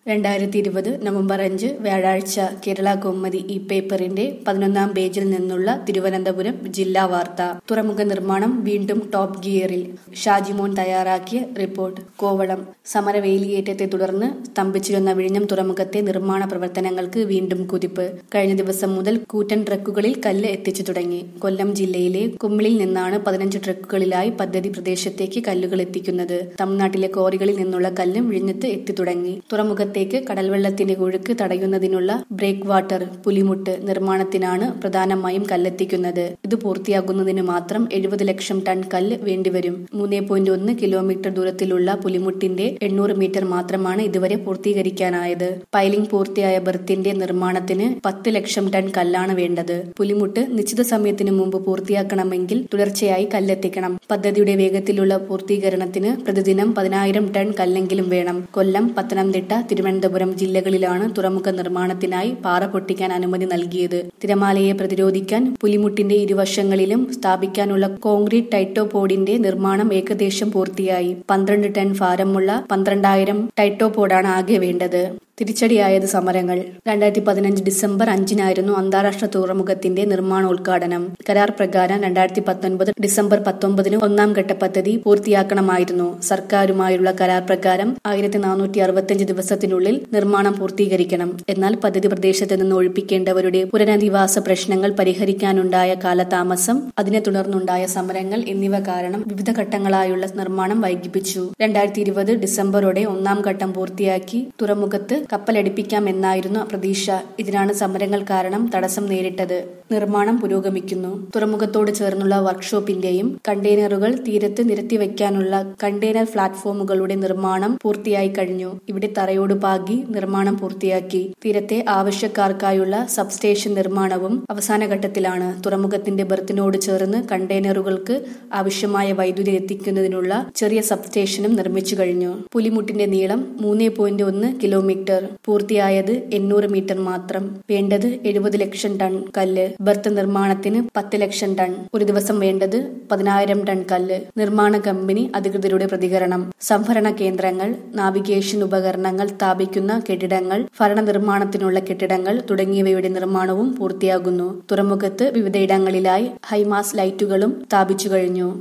രണ്ടായിരത്തി ഇരുപത് നവംബർ അഞ്ച് വ്യാഴാഴ്ച കേരള കൗമുദി ഈ പേപ്പറിന്റെ പതിനൊന്നാം പേജിൽ നിന്നുള്ള തിരുവനന്തപുരം ജില്ലാ വാർത്ത തുറമുഖ നിർമ്മാണം വീണ്ടും ടോപ്പ് ഗിയറിൽ ഷാജിമോൻ തയ്യാറാക്കിയ റിപ്പോർട്ട് കോവളം സമരവേലിയേറ്റത്തെ തുടർന്ന് സ്തംഭിച്ചിരുന്ന വിഴിഞ്ഞം തുറമുഖത്തെ നിർമ്മാണ പ്രവർത്തനങ്ങൾക്ക് വീണ്ടും കുതിപ്പ് കഴിഞ്ഞ ദിവസം മുതൽ കൂറ്റൻ ട്രക്കുകളിൽ കല്ല് എത്തിച്ചു തുടങ്ങി കൊല്ലം ജില്ലയിലെ കുമ്മിളിൽ നിന്നാണ് പതിനഞ്ച് ട്രക്കുകളിലായി പദ്ധതി പ്രദേശത്തേക്ക് കല്ലുകൾ എത്തിക്കുന്നത് തമിഴ്നാട്ടിലെ കോറികളിൽ നിന്നുള്ള കല്ലും വിഴിഞ്ഞത്ത് എത്തി തുടങ്ങി തുറമുഖത്തേക്ക് കടൽവെള്ളത്തിന്റെ ഒഴുക്ക് തടയുന്നതിനുള്ള ബ്രേക്ക് വാട്ടർ പുലിമുട്ട് നിർമ്മാണത്തിനാണ് പ്രധാനമായും കല്ലെത്തിക്കുന്നത് ഇത് പൂർത്തിയാകുന്നതിന് മാത്രം എഴുപത് ലക്ഷം ടൺ കല്ല് വേണ്ടിവരും മൂന്നേ പോയിന്റ് ഒന്ന് കിലോമീറ്റർ ദൂരത്തിലുള്ള പുലിമുട്ടിന്റെ എണ്ണൂറ് മീറ്റർ മാത്രമാണ് ഇതുവരെ പൂർത്തീകരിക്കാനായത് പൈലിംഗ് പൂർത്തിയായ ബർത്തിന്റെ നിർമ്മാണത്തിന് പത്ത് ലക്ഷം ടൺ കല്ലാണ് വേണ്ടത് പുലിമുട്ട് നിശ്ചിത സമയത്തിന് മുമ്പ് പൂർത്തിയാക്കണമെങ്കിൽ തുടർച്ചയായി കല്ലെത്തിക്കണം പദ്ധതിയുടെ വേഗത്തിലുള്ള പൂർത്തീകരണത്തിന് പ്രതിദിനം പതിനായിരം ടൺ കല്ലെങ്കിലും വേണം കൊല്ലം പത്തനംതിട്ട തിരുവനന്തപുരം ജില്ലകളിലാണ് തുറമുഖ നിർമ്മാണത്തിനായി പാറ പൊട്ടിക്കാൻ അനുമതി നൽകിയത് തിരമാലയെ പ്രതിരോധിക്കാൻ പുലിമുട്ടിന്റെ ഇരുവശങ്ങളിലും സ്ഥാപിക്കാനുള്ള കോൺക്രീറ്റ് ടൈറ്റോപോഡിന്റെ നിർമ്മാണം ഏകദേശം പൂർത്തിയായി പന്ത്രണ്ട് ടൺ ഭാരമുള്ള പന്ത്രണ്ടായിരം ടൈറ്റോപോഡാണ് ആകെ വേണ്ടത് തിരിച്ചടിയായത് സമരങ്ങൾ രണ്ടായിരത്തി പതിനഞ്ച് ഡിസംബർ അഞ്ചിനായിരുന്നു അന്താരാഷ്ട്ര തുറമുഖത്തിന്റെ നിർമ്മാണോദ്ഘാടനം കരാർ പ്രകാരം രണ്ടായിരത്തി പത്തൊൻപത് ഡിസംബർ പത്തൊമ്പതിന് ഒന്നാം ഘട്ട പദ്ധതി പൂർത്തിയാക്കണമായിരുന്നു സർക്കാരുമായുള്ള കരാർ പ്രകാരം ആയിരത്തി നാനൂറ്റി അറുപത്തിയഞ്ച് ദിവസത്തിനുള്ളിൽ നിർമ്മാണം പൂർത്തീകരിക്കണം എന്നാൽ പദ്ധതി പ്രദേശത്ത് നിന്ന് ഒഴിപ്പിക്കേണ്ടവരുടെ പുനരധിവാസ പ്രശ്നങ്ങൾ പരിഹരിക്കാനുണ്ടായ കാലതാമസം അതിനെ തുടർന്നുണ്ടായ സമരങ്ങൾ എന്നിവ കാരണം വിവിധ ഘട്ടങ്ങളായുള്ള നിർമ്മാണം വൈകിപ്പിച്ചു രണ്ടായിരത്തി ഇരുപത് ഡിസംബറോടെ ഒന്നാം ഘട്ടം പൂർത്തിയാക്കി തുറമുഖത്ത് കപ്പലടിപ്പിക്കാമെന്നായിരുന്നു പ്രതീക്ഷ ഇതിനാണ് സമരങ്ങൾ കാരണം തടസ്സം നേരിട്ടത് നിർമ്മാണം പുരോഗമിക്കുന്നു തുറമുഖത്തോട് ചേർന്നുള്ള വർക്ക്ഷോപ്പിന്റെയും കണ്ടെയ്നറുകൾ തീരത്ത് നിരത്തിവെക്കാനുള്ള കണ്ടെയ്നർ പ്ലാറ്റ്ഫോമുകളുടെ നിർമ്മാണം പൂർത്തിയായി കഴിഞ്ഞു ഇവിടെ തറയോട് പാകി നിർമ്മാണം പൂർത്തിയാക്കി തീരത്തെ ആവശ്യക്കാർക്കായുള്ള സബ്സ്റ്റേഷൻ നിർമ്മാണവും അവസാന ഘട്ടത്തിലാണ് തുറമുഖത്തിന്റെ ബർത്തിനോട് ചേർന്ന് കണ്ടെയ്നറുകൾക്ക് ആവശ്യമായ വൈദ്യുതി എത്തിക്കുന്നതിനുള്ള ചെറിയ സബ്സ്റ്റേഷനും നിർമ്മിച്ചു കഴിഞ്ഞു പുലിമുട്ടിന്റെ നീളം മൂന്നേ പോയിന്റ് ഒന്ന് കിലോമീറ്റർ പൂർത്തിയായത് എണ്ണൂറ് മീറ്റർ മാത്രം വേണ്ടത് എഴുപത് ലക്ഷം ടൺ കല്ല് ബർത്ത് നിർമ്മാണത്തിന് പത്ത് ലക്ഷം ടൺ ഒരു ദിവസം വേണ്ടത് പതിനായിരം ടൺ കല്ല് നിർമ്മാണ കമ്പനി അധികൃതരുടെ പ്രതികരണം സംഭരണ കേന്ദ്രങ്ങൾ നാവിഗേഷൻ ഉപകരണങ്ങൾ സ്ഥാപിക്കുന്ന കെട്ടിടങ്ങൾ ഭരണ നിർമ്മാണത്തിനുള്ള കെട്ടിടങ്ങൾ തുടങ്ങിയവയുടെ നിർമ്മാണവും പൂർത്തിയാകുന്നു തുറമുഖത്ത് വിവിധയിടങ്ങളിലായി ഹൈമാസ് ലൈറ്റുകളും സ്ഥാപിച്ചു കഴിഞ്ഞു